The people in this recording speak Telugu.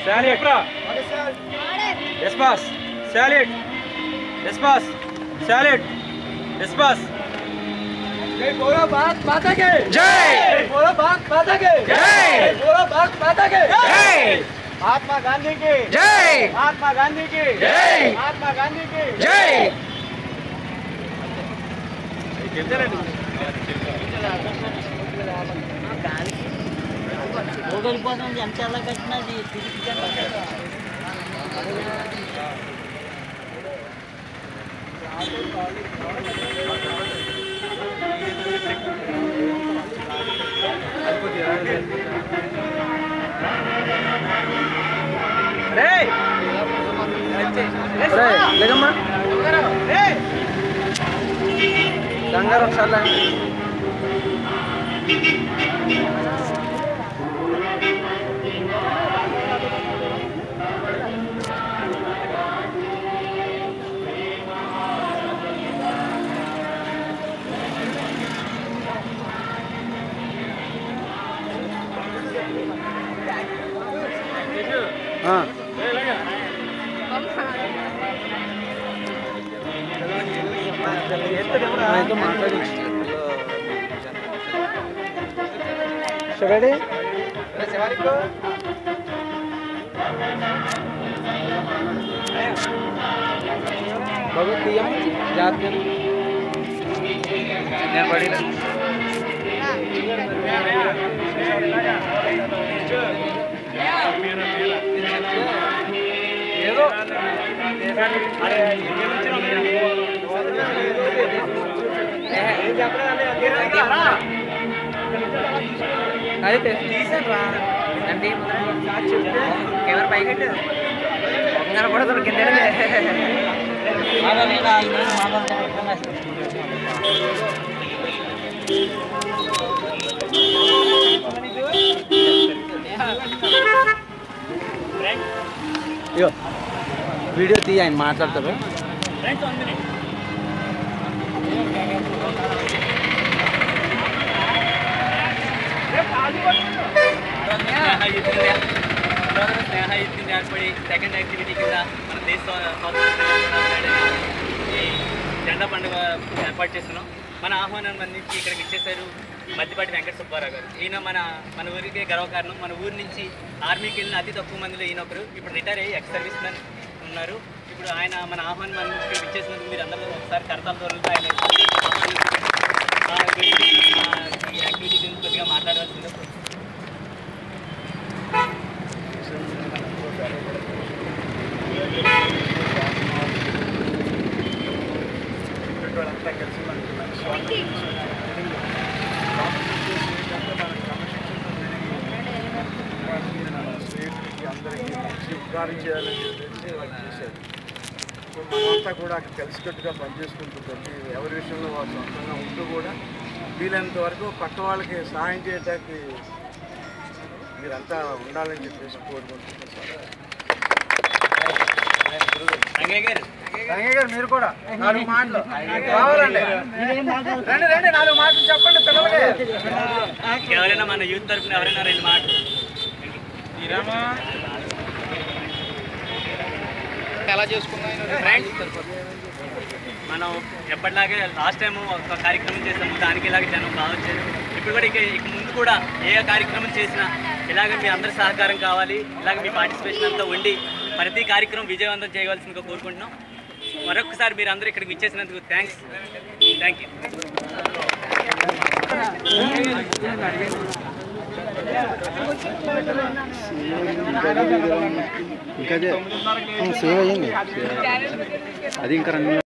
Salute. Disperse. Salute. Disperse. Salute. Disperse. जय बोलो भारत माता के जय बोलो भारत माता के जय बोलो भारत माता के जय महात्मा गांधी की जय महात्मा गांधी की जय महात्मा गांधी की జై ఓగలిపోతుంది ఎంత ఎలా కట్టినది తిరిగి రే లేదమ్మా బంగారు ఒకసారి లే. ఆ. ఆయనతో మాట్లాడి శివడి బాబు తీయం జాగ్రత్త నేను పడి ఏదో అదే తీసాను రా అంటే కెమెరా పైకెట్టు కనపడదు కింద ఇగో వీడియో తీయ ఆయన మాట్లాడతారు స్నేహాయుద్ధం ఏర్పడి సెకండ్ యాక్టివిటీ కింద మన దేశ స్వాతంత్ర ఈ జెండా పండుగ ఏర్పాటు చేస్తున్నాం మన ఆహ్వానం అందించి ఇక్కడికి ఇచ్చేశారు మద్దిపాటి వెంకట సుబ్బారావు గారు ఈయన మన మన ఊరికి గర్వకారణం మన ఊరి నుంచి ఆర్మీకి వెళ్ళిన అతి తక్కువ మందిలో ఈయన ఒకరు ఇప్పుడు రిటైర్ అయ్యి ఎక్స్ సర్వీస్ మ్యాన్ ఉన్నారు ఇప్పుడు ఆయన మన ఆహ్వానం అందించి ఇక్కడికి ఇచ్చేసినందుకు మీరు అందరూ ఒకసారి కరతాల దూరంతో ఆయన ఆహ్వానించండి. ఆ గురించి ఆ ఈ యాక్టివిటీ గురించి కొద్దిగా మాట్లాడవలసిందో వాళ్ళంతా కలిసి మనకి మంచి స్వాగతం ఇచ్చారు. కాంపిటీషన్ ఏంటంటే మన క్రమశిక్షణతో జరిగి వాళ్ళకి మన స్నేహితులకి అందరికీ మంచి ఉపకారం చేయాలని చెప్పేసి వాళ్ళు చేశారు సో మనమంతా కూడా అక్కడ కలిసికట్టుగా పనిచేసుకుంటూ ప్రతి ఎవరి విషయంలో వాళ్ళు సొంతంగా ఉంటూ కూడా వీలైనంత వరకు పక్క వాళ్ళకి సహాయం చేయడానికి మీరంతా ఉండాలని చెప్పేసి కోరుకుంటున్నాను సార్ రంగయ్య గారు రంగయ్య గారు మీరు కూడా నాలుగు మాటలు కావాలండి రండి రండి నాలుగు మాటలు చెప్పండి పిల్లలకి ఎవరైనా మన యూత్ తరఫున ఎవరైనా రెండు మాటలు Friends, మనం ఎప్పటిలాగే లాస్ట్ టైం ఒక కార్యక్రమం చేసాము దానికి ఇలాగే జనం బాగా వచ్చారు ఇప్పుడు కూడా ఇక ఇక ముందు కూడా ఏ కార్యక్రమం చేసినా ఇలాగ మీ అందరి సహకారం కావాలి ఇలాగ మీ పార్టిసిపేషన్ అంతా ఉండి ప్రతి కార్యక్రమం విజయవంతం చేయవలసిందిగా కోరుకుంటున్నాం మరొకసారి మీరు అందరూ ఇక్కడికి ఇచ్చేసినందుకు థ్యాంక్స్ థ్యాంక్ యూ ఇంకా సేవ్ అయ్యింది అది ఇంకా రన్నింగ్